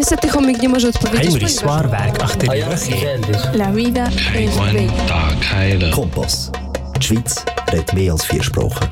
Niestety chomik nie może odpowiedzieć. Heinrich ponieważ- Zwaarwerk achter die Rüche. La vida es Ein bella. Tag heilen. Kompass. Die Schweiz redet mehr als vier Sprachen.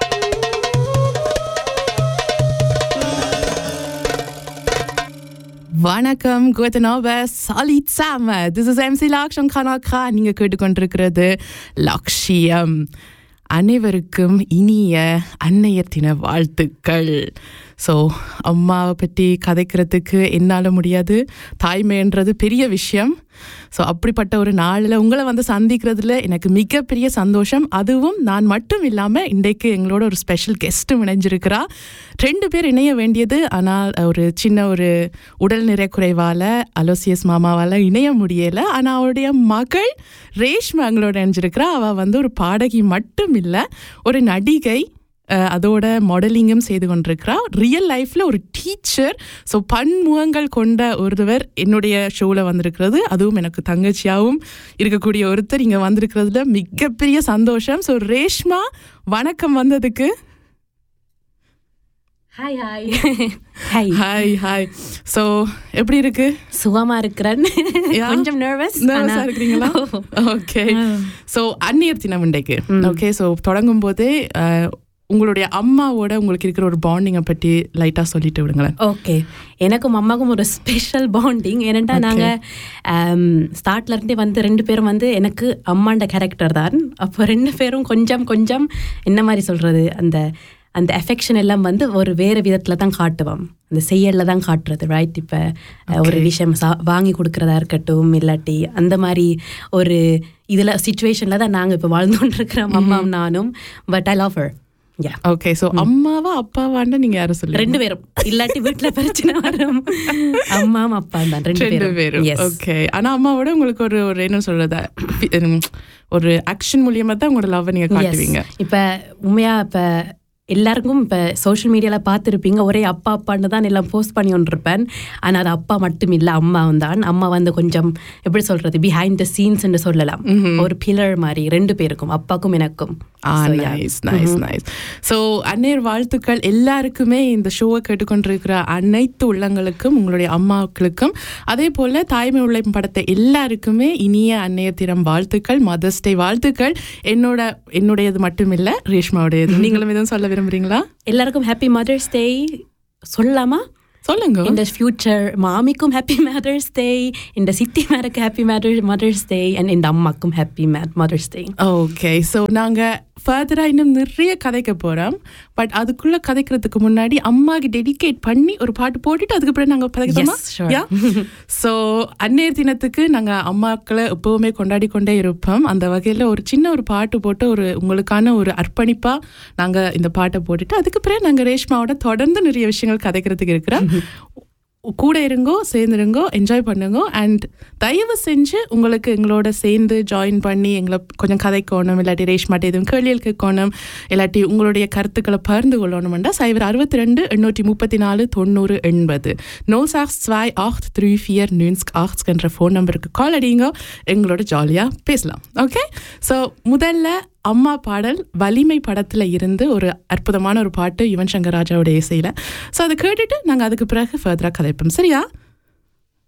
வணக்கம் guten Abend alle zusammen das ist MC Laksh und Kanal K நீங்க கேட்டுக்கொண்டிருக்கிறது லக்ஷியம் அனைவருக்கும் இனிய அன்னையர் தின வாழ்த்துக்கள் so அம்மாவை பற்றி கதைக்கிறதுக்கு என்னால் முடியாது தாய்மைன்றது பெரிய விஷயம் ஸோ அப்படிப்பட்ட ஒரு நாளில் உங்களை வந்து சந்திக்கிறதுல எனக்கு மிகப்பெரிய சந்தோஷம் அதுவும் நான் மட்டும் இல்லாமல் இன்றைக்கு எங்களோட ஒரு ஸ்பெஷல் கெஸ்ட்டும் இணைஞ்சிருக்கிறா ரெண்டு பேர் இணைய வேண்டியது ஆனால் ஒரு சின்ன ஒரு உடல்நிறை குறைவால் அலோசியஸ் மாமாவால் இணைய முடியலை ஆனால் அவருடைய மகள் ரேஷ்மா எங்களோட இணைஞ்சிருக்கிறா அவள் வந்து ஒரு பாடகி மட்டும் இல்லை ஒரு நடிகை அஹ் அதோட மாடலிங்கும் செய்து கொண்டிருக்கிறா ரியல் லைஃப்பில் ஒரு டீச்சர் ஸோ பன்முகங்கள் கொண்ட ஒருவர் என்னுடைய ஷோவில் வந்திருக்கிறது அதுவும் எனக்கு தங்கச்சியாகவும் இருக்கக்கூடிய ஒருத்தர் இங்கே வந்திருக்கிறதுல மிகப்பெரிய சந்தோஷம் ஸோ ரேஷ்மா வணக்கம் வந்ததுக்கு hi hi hi hi hi so எப்படி இருக்கு சுகமா இருக்கிறேன் Yeah. கொஞ்சம் நர்வஸ் நர்வஸாக இருக்கிறீங்களா ஓகே ஸோ அந்நியர் தினம் இன்றைக்கு ஓகே ஸோ தொடங்கும் போதே அஹ், உங்களுடைய அம்மாவோட உங்களுக்கு இருக்கிற ஒரு பாண்டிங்கை பற்றி லைட்டாக சொல்லிட்டு விடுங்களேன் ஓகே எனக்கும் அம்மாக்கும் ஒரு ஸ்பெஷல் பாண்டிங் ஏனெண்டா நாங்க ஸ்டார்ட்ல இருந்தே வந்து ரெண்டு பேரும் வந்து எனக்கு அம்மாண்ட கேரக்டர் தான் அப்போ ரெண்டு பேரும் கொஞ்சம் கொஞ்சம் என்ன மாதிரி சொல்றது அந்த அந்த எஃபெக்ஷன் எல்லாம் வந்து ஒரு வேறு விதத்துல தான் காட்டுவோம் அந்த செய்யல தான் காட்டுறது ரைட் இப்போ ஒரு விஷயம் சா வாங்கி கொடுக்கறதா இருக்கட்டும் இல்லாட்டி அந்த மாதிரி ஒரு இதில் சுச்சுவேஷனில் தான் நாங்கள் இப்போ வாழ்ந்து கொண்டிருக்கிறோம் அம்மாவும் நானும் but I love her yeah okay so அம்மாவா அப்பாவான்னு நீங்க யாரும் சொல்லி ரெண்டு பேரும் இல்லாட்டி வீட்டுல பிரச்சனை வரும் அம்மாவும் அப்பா தான் ரெண்டு ரெண்டு பேரும் பேரும் Yes. ஓகே ஆனா அம்மாவோட உங்களுக்கு ஒரு ஒரு என்ன சொல்றது உம், ஒரு ஆக்ஷன் மூலியமா தான் உங்களோட லவ் நீங்க Yes. காட்டுவீங்க இப்ப உண்மையா இப்ப எல்லாருக்கும் இப்போ சோஷியல் மீடியாவில் பார்த்துருப்பீங்க ஒரே அப்பா அப்பான்னு தான் எல்லாம் போஸ்ட் பண்ணி கொண்டிருப்பேன் ஆனால் அது அப்பா மட்டும் இல்லை அம்மாவும் தான் அம்மா வந்து கொஞ்சம் எப்படி சொல்றது பிஹைண்ட் த சீன்ஸ்ன்னு சொல்லலாம் ஒரு பில்லர் மாதிரி ரெண்டு பேருக்கும் அப்பாக்கும் எனக்கும் ஆ So, yeah. Nice nice nice so அன்னையர் வாழ்த்துக்கள் எல்லாருக்குமே இந்த ஷோவை கேட்டுக்கொண்டிருக்கிற அனைத்து உள்ளங்களுக்கும் உங்களுடைய அம்மாக்களுக்கும் அதே போல தாய்மை உழைப்பு படத்தை எல்லாருக்குமே இனிய அன்னையர் தினம் வாழ்த்துக்கள் மதர்ஸ் டே வாழ்த்துக்கள் என்னோட என்னுடையது மட்டும் இல்லை ரேஷ்மாவுடையது நீங்களும் எதுவும் சொல்ல விரும்புறீங்களா எல்லாருக்கும் ஹாப்பி மதர்ஸ் டே சொல்லலாமா சொல்லுங்க இந்த ஃபியூச்சர் மாமிக்கும் ஹாப்பி மதர்ஸ் டே இந்த சித்தி மேருக்கு happy mother mother's day and இந்த அம்மாக்கும் happy mother's day okay so நாங்கள் ஃபர்தராக இன்னும் நிறைய கதைக்க போகிறோம் பட் அதுக்குள்ளே கதைக்கிறதுக்கு முன்னாடி அம்மாக்கு டெடிகேட் பண்ணி ஒரு பாட்டு போட்டுட்டு அதுக்கப்புறம் நாங்கள் பதைக்கலாமா Yes, sure. யா ஸோ அன்னையர் தினத்துக்கு நாங்கள் அம்மாக்களை எப்போவுமே கொண்டாடி கொண்டே இருப்போம் அந்த வகையில் ஒரு சின்ன ஒரு பாட்டு போட்டு ஒரு உங்களுக்கான ஒரு அர்ப்பணிப்பாக நாங்கள் இந்த பாட்டை போட்டுட்டு அதுக்கப்புறம் நாங்கள் ரேஷ்மாவோட தொடர்ந்து நிறைய விஷயங்கள் கதைக்கிறதுக்கு இருக்கிறோம் கூட இருங்கோ சேர்ந்துருங்கோ என்ஜாய் பண்ணுங்க அண்ட் தயவு செஞ்சு உங்களுக்கு எங்களோட சேர்ந்து ஜாயின் பண்ணி எங்களை கொஞ்சம் கதைக்கணும் இல்லாட்டி ரேஷ்மாட்டி எதுவும் கேள்விகள் கேட்கணும் இல்லாட்டி உங்களுடைய கருத்துக்களை பகிர்ந்து கொள்ளணும்டா சைபர் அறுபத்தி ரெண்டு எண்ணூற்றி முப்பத்தி நாலு தொண்ணூறு எண்பது நோ சாக்ஸ் ஸ்வாய் ஆஹ் த்ரீ ஃபியர் நியூன்ஸ்க் ஆஹ்ஸ் என்ற ஃபோன் நம்பருக்கு கால் அடிங்க எங்களோட ஜாலியாக பேசலாம் ஓகே ஸோ முதல்ல அம்மா பாடல் வலிமை படத்துல இருந்து ஒரு அற்புதமான ஒரு பாட்டு யுவன் சங்கர் ராஜாவோட இசையில ஸோ அதை கேட்டுட்டு நாங்கள் அதுக்கு பிறகு ஃபர்தராக கதைப்போம் சரியா